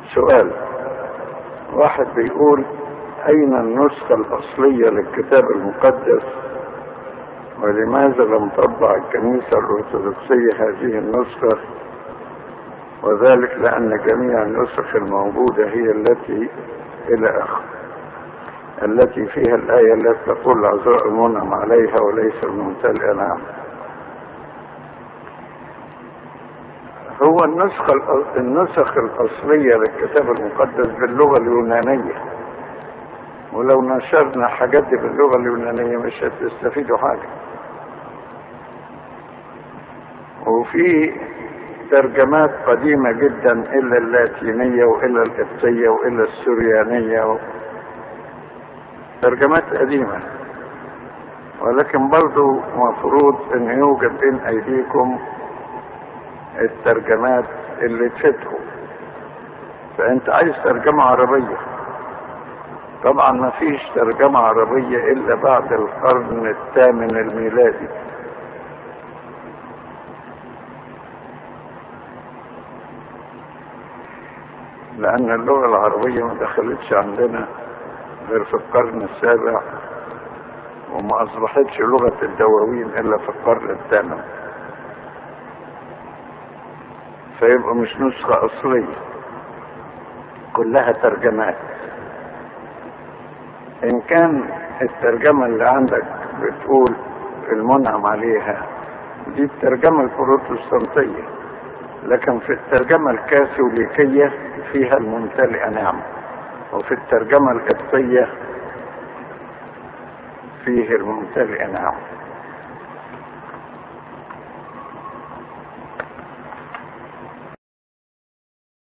سؤال واحد بيقول أين النسخة الأصلية للكتاب المقدس ولماذا لم تطبع الكنيسة الأرثوذكسية هذه النسخة وذلك لأن جميع النسخ الموجودة هي التي إلى آخر التي فيها الآية التي تقول العذراء المنعم عليها وليس الممتلئ نعم هو النسخة النسخ الأصلية للكتاب المقدس باللغة اليونانية ولو نشرنا حاجات دي باللغة اليونانية مش هتستفيدوا حاجة وفي ترجمات قديمة جدا إلى اللاتينية وإلى القبطية وإلى السريانية و... ترجمات قديمة ولكن برضو مفروض أن يوجد بين أيديكم الترجمات اللي تفيدكم فأنت عايز ترجمة عربية طبعا ما فيش ترجمة عربية إلا بعد القرن الثامن الميلادي لأن اللغة العربية ما دخلتش عندنا غير في القرن السابع وما أصبحتش لغة الدواوين إلا في القرن الثامن فيبقى مش نسخة أصلية كلها ترجمات إن كان الترجمة اللي عندك بتقول المنعم عليها دي الترجمة البروتستانتية لكن في الترجمة الكاثوليكية فيها الممتلئ نعم وفي الترجمة القبطية فيه الممتلئ نعم